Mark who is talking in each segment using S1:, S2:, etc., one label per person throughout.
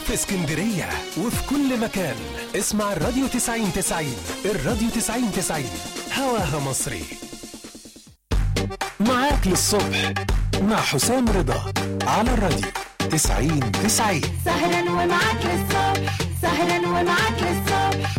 S1: في اسكندرية وفي كل مكان اسمع الراديو 90 90 الراديو 90 90 هواها مصري معاك للصبح مع حسام رضا على الراديو 90 90
S2: سهرا ومعاك للصبح سهرا ومعاك للصبح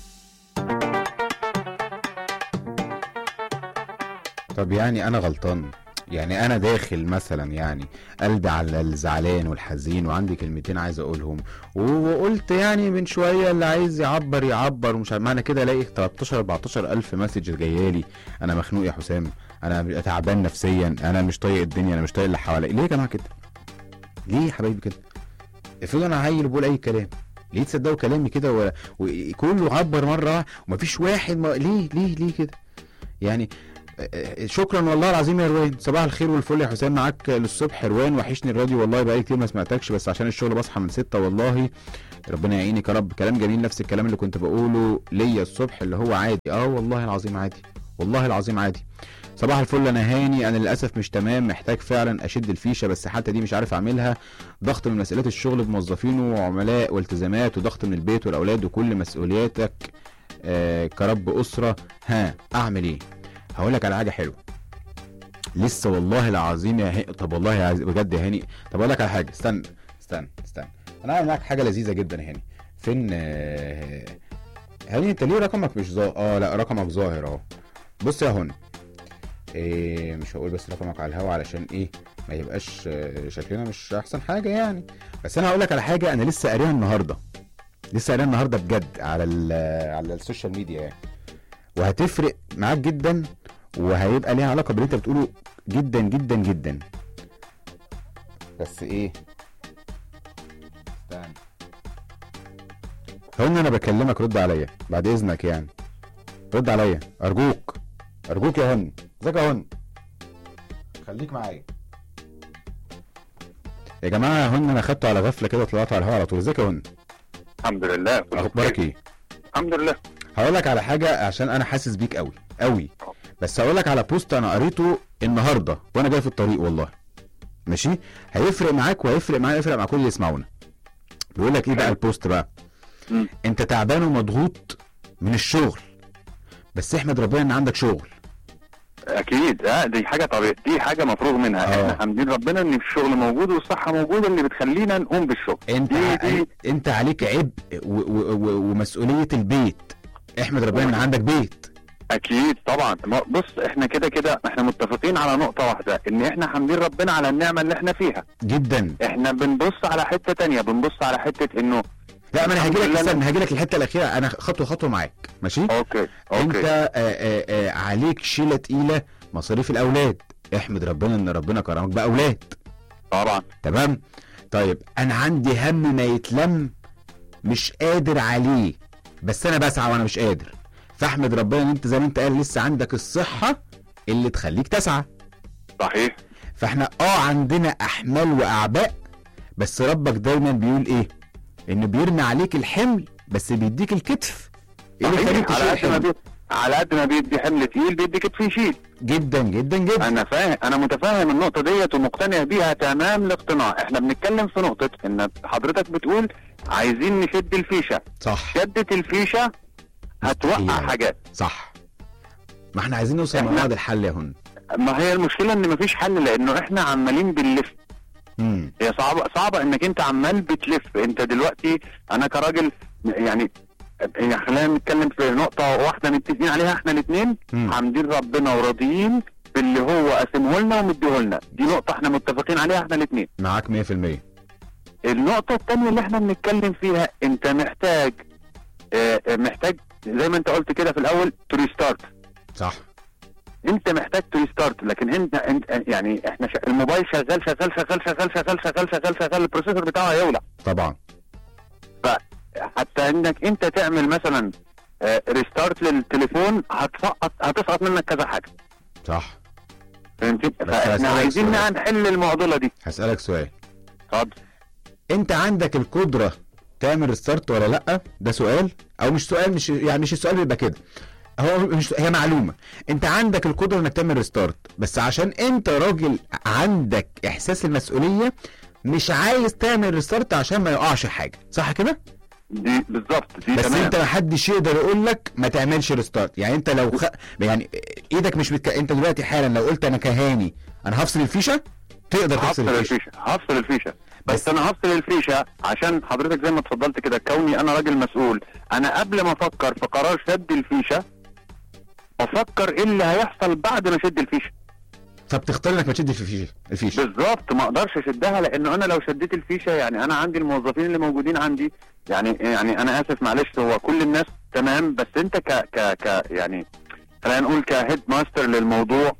S3: طب يعني انا غلطان يعني انا داخل مثلا يعني قلبي على الزعلان والحزين وعندي كلمتين عايز اقولهم وقلت يعني من شويه اللي عايز يعبر يعبر ومش عارف معنى كده الاقي 13 14 الف مسج جايالي انا مخنوق يا حسام انا تعبان نفسيا انا مش طايق الدنيا انا مش طايق اللي حواليا ليه يا جماعه كده ليه يا حبايبي كده افرض انا عيل بقول اي كلام ليه تصدقوا كلامي كده و- وكله عبر مره ومفيش واحد ما... ليه ليه ليه كده يعني آه، شكرا والله العظيم يا روان صباح الخير والفل يا حسام معاك للصبح روان وحشني الراديو والله بقالي كتير ما سمعتكش بس عشان الشغل بصحى من ستة والله ربنا يعينك يا رب كلام جميل نفس الكلام اللي كنت بقوله ليا الصبح اللي هو عادي اه والله العظيم عادي والله العظيم عادي صباح الفل انا هاني انا للاسف مش تمام محتاج فعلا اشد الفيشه بس حتى دي مش عارف اعملها ضغط من مسؤوليات الشغل بموظفينه وعملاء والتزامات وضغط من البيت والاولاد وكل مسؤولياتك آه كرب اسره ها اعمل ايه هقول لك على حاجه حلوه لسه والله العظيم يا هي... طب والله يا عز... بجد يا هاني طب اقول لك على حاجه استنى استنى استنى انا هعمل معاك حاجه لذيذه جدا يا هاني فين آه، هاني انت ليه رقمك مش ظاهر اه لا رقمك ظاهر اهو بص يا هون إيه مش هقول بس رقمك على الهوا علشان ايه ما يبقاش آه، شكلنا مش احسن حاجه يعني بس انا هقول لك على حاجه انا لسه قاريها النهارده لسه قاريها النهارده بجد على ال- على السوشيال ميديا يعني وهتفرق معاك جدا وهيبقى ليها علاقه باللي انت بتقوله جدا جدا جدا بس ايه استنى هون انا بكلمك رد عليا بعد اذنك يعني رد عليا ارجوك ارجوك يا هن ازيك يا هن خليك معايا يا جماعه يا هن انا خدته على غفله كده طلعت على الهواء على طول ازيك يا هن
S4: الحمد لله
S3: اخبارك ايه
S4: الحمد لله
S3: هقول لك على حاجه عشان انا حاسس بيك قوي قوي بس هقول لك على بوست انا قريته النهارده وانا جاي في الطريق والله ماشي هيفرق معاك وهيفرق معايا يفرق مع كل اللي يسمعونا بيقول لك ايه بقى البوست بقى
S4: مم.
S3: انت تعبان ومضغوط من الشغل بس احمد ربنا ان عندك شغل
S4: اكيد اه دي حاجه طبيعيه دي حاجه مفروغ منها
S3: آه.
S4: احنا حامدين ربنا ان الشغل موجود والصحه موجوده اللي بتخلينا نقوم بالشغل
S3: انت
S4: دي دي
S3: انت عليك عبء و- و- و- ومسؤوليه البيت احمد ربنا ان عندك بيت
S4: اكيد طبعا ما- بص احنا كده كده احنا متفقين على نقطه واحده ان احنا حامدين ربنا على النعمه اللي احنا فيها
S3: جدا
S4: احنا بنبص على حته تانية بنبص على حته انه
S3: لا ما انا
S4: الحمد
S3: هاجي لك
S4: لله
S3: استنى هاجي لك الحته الاخيره انا خطوه خطوه معاك ماشي
S4: اوكي
S3: انت
S4: اوكي
S3: آه آه آه عليك شيله تقيله مصاريف الاولاد احمد ربنا ان ربنا كرمك باولاد
S4: طبعا
S3: تمام طيب انا عندي هم ما يتلم مش قادر عليه بس انا بسعى وانا مش قادر فاحمد ربنا ان انت زي ما انت قال لسه عندك الصحه اللي تخليك تسعى
S4: صحيح
S3: فاحنا اه عندنا احمال واعباء بس ربك دايما بيقول ايه انه بيرمي عليك الحمل بس بيديك الكتف ايه اللي يخليك
S4: صحيح. على
S3: تشيل
S4: قد ما
S3: حمل
S4: بي... على قد ما بيدي حمل تقيل بيدي كتف يشيل
S3: جدا جدا جدا
S4: انا فاهم انا متفاهم النقطه ديت ومقتنع بيها تمام الاقتناع احنا بنتكلم في نقطه ان حضرتك بتقول عايزين نشد الفيشه
S3: صح
S4: شدة الفيشه هتوقع
S3: مستحيل.
S4: حاجات
S3: صح ما احنا عايزين نوصل مع
S4: إحنا-
S3: بعض الحل يا هن
S4: ما هي المشكله ان مفيش حل لانه احنا عمالين بنلف
S3: امم
S4: هي صعبه صعبه انك انت عمال بتلف انت دلوقتي انا كراجل يعني يعني خلينا نتكلم في نقطه واحده متفقين عليها احنا الاثنين
S3: مم.
S4: حامدين ربنا وراضيين باللي هو قاسمه لنا ومديه لنا دي نقطه احنا متفقين عليها احنا الاثنين
S3: معاك 100%
S4: النقطة التانية اللي احنا بنتكلم فيها انت محتاج اه اه، محتاج زي ما انت قلت كده في الاول تو ريستارت
S3: صح
S4: انت محتاج تو ريستارت لكن انت, انت يعني احنا ش... الموبايل شغال شغال شغال شغال شغال شغال شغال شغال البروسيسور بتاعه هيولع
S3: طبعا
S4: حتى انك انت تعمل مثلا ريستارت للتليفون هتسقط هتسقط منك كذا حاجة
S3: صح
S4: فهمت
S3: بس
S4: فاحنا
S3: هسألك
S4: عايزين
S3: سؤال.
S4: بقى نحل المعضلة دي
S3: هسألك سؤال
S4: اتفضل
S3: انت عندك القدرة تعمل ريستارت ولا لا ده سؤال او مش سؤال مش يعني مش السؤال بيبقى كده هو مش هي معلومة انت عندك القدرة انك تعمل ريستارت بس عشان انت راجل عندك احساس المسؤولية مش عايز تعمل ريستارت عشان ما يقعش حاجه صح كده
S4: دي بالظبط دي
S3: بس
S4: تمام
S3: انت محدش يقدر يقول لك ما تعملش ريستارت يعني انت لو خ... يعني ايدك مش متك... انت دلوقتي حالا لو قلت انا كهاني انا هفصل الفيشه تقدر تفصل
S4: هفصل
S3: الفيشه
S4: الفيشه هفصل الفيشه بس,
S3: بس-
S4: بس انا هفصل الفيشه عشان حضرتك زي ما اتفضلت كده كوني انا راجل مسؤول انا قبل ما افكر في قرار شد الفيشه بفكر ايه اللي هيحصل بعد ما اشد الفيشه
S3: فبتختار انك ما تشدش الفيشه الفيشه
S4: بالظبط ما اقدرش اشدها لانه انا لو شديت الفيشه يعني انا عندي الموظفين اللي موجودين عندي يعني يعني انا اسف معلش هو كل الناس تمام بس انت ك ك ك يعني خلينا نقول كهيد ماستر للموضوع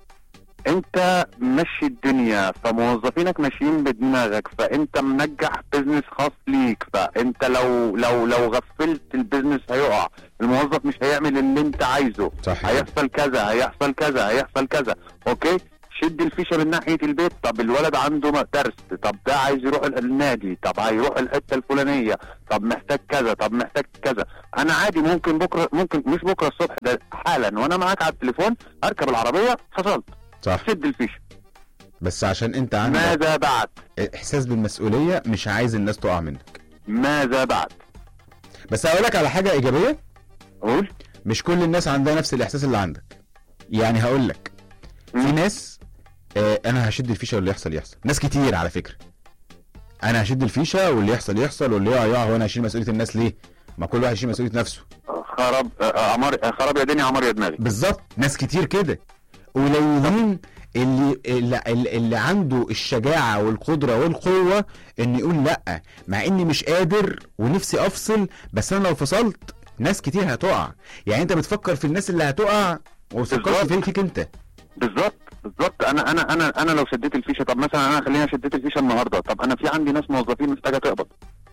S4: انت مشي الدنيا فموظفينك ماشيين بدماغك فانت منجح بزنس خاص ليك فانت لو لو لو غفلت البزنس هيقع الموظف مش هيعمل اللي انت عايزه
S3: صح
S4: هيحصل كذا هيحصل كذا هيحصل كذا اوكي شد الفيشه من ناحيه البيت طب الولد عنده م- درس طب ده عايز يروح ال- النادي طب هيروح الحته الفلانيه طب محتاج كذا طب محتاج كذا انا عادي ممكن بكره ممكن مش بكره الصبح ده حالا وانا معاك على التليفون اركب العربيه فصلت
S3: صح
S4: شد الفيشه
S3: بس عشان انت عندك
S4: ماذا بعد
S3: احساس بالمسؤوليه مش عايز الناس تقع منك
S4: ماذا بعد
S3: بس اقول لك على حاجه ايجابيه
S4: قول
S3: مش كل الناس عندها نفس الاحساس اللي عندك يعني هقول لك في
S4: مم.
S3: ناس آه انا هشد الفيشه واللي يحصل يحصل ناس كتير على فكره انا هشد الفيشه واللي يحصل يحصل واللي يقع يقع وانا هشيل مسؤوليه الناس ليه ما كل واحد يشيل مسؤوليه نفسه
S4: خراب آه، عمار آه، خراب يا دنيا عمار يا دماغي
S3: بالظبط ناس كتير كده قليلين اللي, اللي اللي عنده الشجاعه والقدره والقوه ان يقول لا مع اني مش قادر ونفسي افصل بس انا لو فصلت ناس كتير هتقع يعني انت بتفكر في الناس اللي هتقع وما بتفكرش
S4: بالظبط.
S3: في فيك انت
S4: بالظبط بالظبط انا انا انا انا لو شديت الفيشه طب مثلا انا خلينا شديت الفيشه النهارده طب انا في عندي ناس موظفين محتاجه تقبض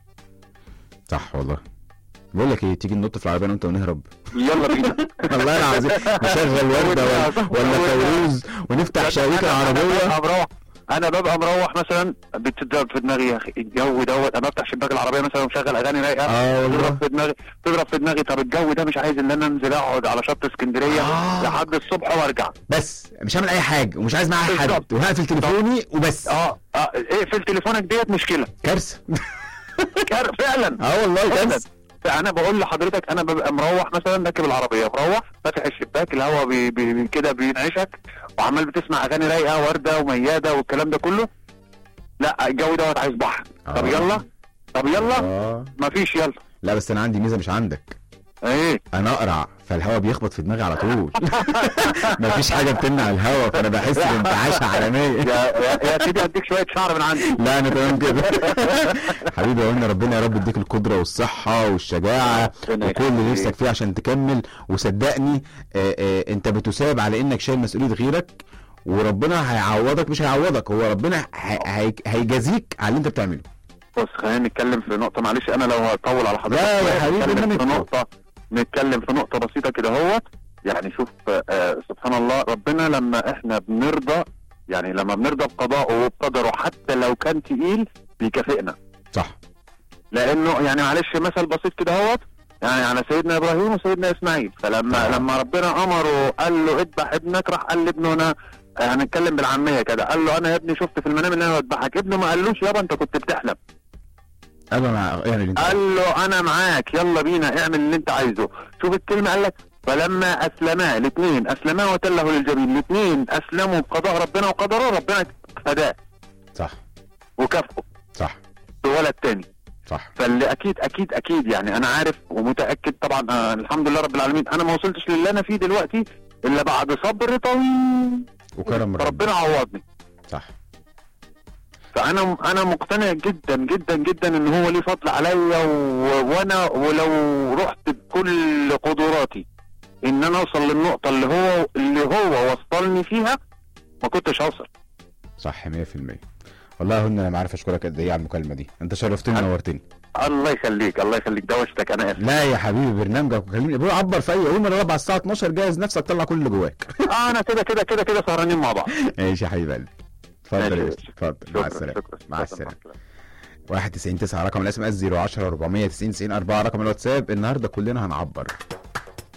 S3: صح والله بقول لك ايه تيجي ننط في العربيه انا وانت ونهرب
S4: يلا بينا
S3: والله العظيم نشغل ورده ولا, ولا فيروز ونفتح شبابيك العربيه
S4: انا بروح انا ببقى مروح مثلا بتضرب في دماغي يا اخي الجو دوت انا بفتح شباك العربيه مثلا ومشغل اغاني رايقه
S3: اه والله
S4: تضرب في دماغي تضرب في دماغي طب الجو ده مش عايز ان انا انزل اقعد على شط اسكندريه
S3: آه.
S4: لحد الصبح وارجع
S3: بس مش هعمل اي حاجه ومش عايز معاها حد
S4: بالظبط.
S3: وهقفل تليفوني وبس
S4: اه اه اقفل تليفونك ديت مشكله
S3: كارثه
S4: كار- فعلا
S3: اه والله
S4: فعلا.
S3: كارثه
S4: فانا بقول لحضرتك انا ببقى مروح مثلا راكب العربيه مروح فاتح الشباك الهواء بي بي كده بينعشك وعمال بتسمع اغاني رايقه ورده ومياده والكلام ده كله لا الجو دوت عايز بحر طب
S3: آه.
S4: يلا طب يلا
S3: اه
S4: مفيش يلا
S3: لا بس انا عندي ميزه مش عندك
S4: ايه
S3: انا اقرع فالهواء بيخبط في دماغي على طول مفيش حاجه بتمنع الهواء فانا بحس بانتعاشه عالميه
S4: يا يا, يا سيدي هديك شويه شعر من عندي
S3: لا انا تمام كده حبيبي قلنا ربنا يا رب يديك القدره والصحه والشجاعه
S4: ربنا
S3: وكل اللي
S4: يخليك.
S3: نفسك فيه عشان تكمل وصدقني آه، آه، انت بتساب على انك شايل مسؤوليه غيرك وربنا هيعوضك مش هيعوضك هو ربنا هي- هي- هيجازيك على اللي انت بتعمله
S4: بص خلينا نتكلم في نقطه معلش انا لو هطول على حضرتك
S3: لا يا
S4: شوية،
S3: حبيبي،
S4: نتكلم
S3: برنامج
S4: في نقطه نتكلم في نقطه بسيطه كده اهوت يعني شوف آه سبحان الله ربنا لما احنا بنرضى يعني لما بنرضى بقضائه وبقدره حتى لو كان تقيل بيكافئنا
S3: صح
S4: لانه يعني معلش مثل بسيط كده اهوت يعني على سيدنا ابراهيم وسيدنا اسماعيل فلما
S3: آه.
S4: لما ربنا امره قال له اذبح ابنك راح قال لابنه انا هنتكلم بالعاميه كده قال له انا يا ابني شفت في المنام ان انا اذبحك ابنه ما قالوش يابا انت كنت بتحلم
S3: قال له انا اعمل اللي انت
S4: قال له انا معاك يلا بينا اعمل اللي انت عايزه شوف الكلمه قال لك فلما اسلما الاثنين اسلما وتله للجبين الاثنين اسلموا بقضاء ربنا وقدره ربنا فداه
S3: صح
S4: وكافئه
S3: صح
S4: بولد تاني
S3: صح
S4: فاللي اكيد اكيد اكيد يعني انا عارف ومتاكد طبعا آه الحمد لله رب العالمين انا ما وصلتش للي انا فيه دلوقتي الا بعد صبر طويل
S3: وكرم ربنا
S4: ربنا عوضني
S3: صح
S4: فانا انا مقتنع جدا جدا جدا ان هو ليه فضل عليا و... وانا ولو رحت بكل قدراتي ان انا اوصل للنقطه اللي هو اللي هو وصلني فيها ما كنتش هوصل
S3: صح 100% والله هن انا ما عارف اشكرك قد ايه على المكالمه دي انت شرفتني ونورتني
S4: الله يخليك الله يخليك دوشتك انا اسف
S3: لا يا حبيبي برنامجك وكلمني بقول عبر في اي يوم الرابعه الساعه 12 جهز نفسك طلع كل اللي جواك
S4: آه انا كده كده كده كده سهرانين مع بعض
S3: ماشي يا حبيب قلبي اتفضل يا
S4: ماشي.
S3: يوسف اتفضل مع
S4: شكرا
S3: السلامه
S4: شكرا
S3: مع
S4: شكرا.
S3: السلامه 91 9 رقم الاس ام اس 010 490 90 4 رقم الواتساب النهارده كلنا هنعبر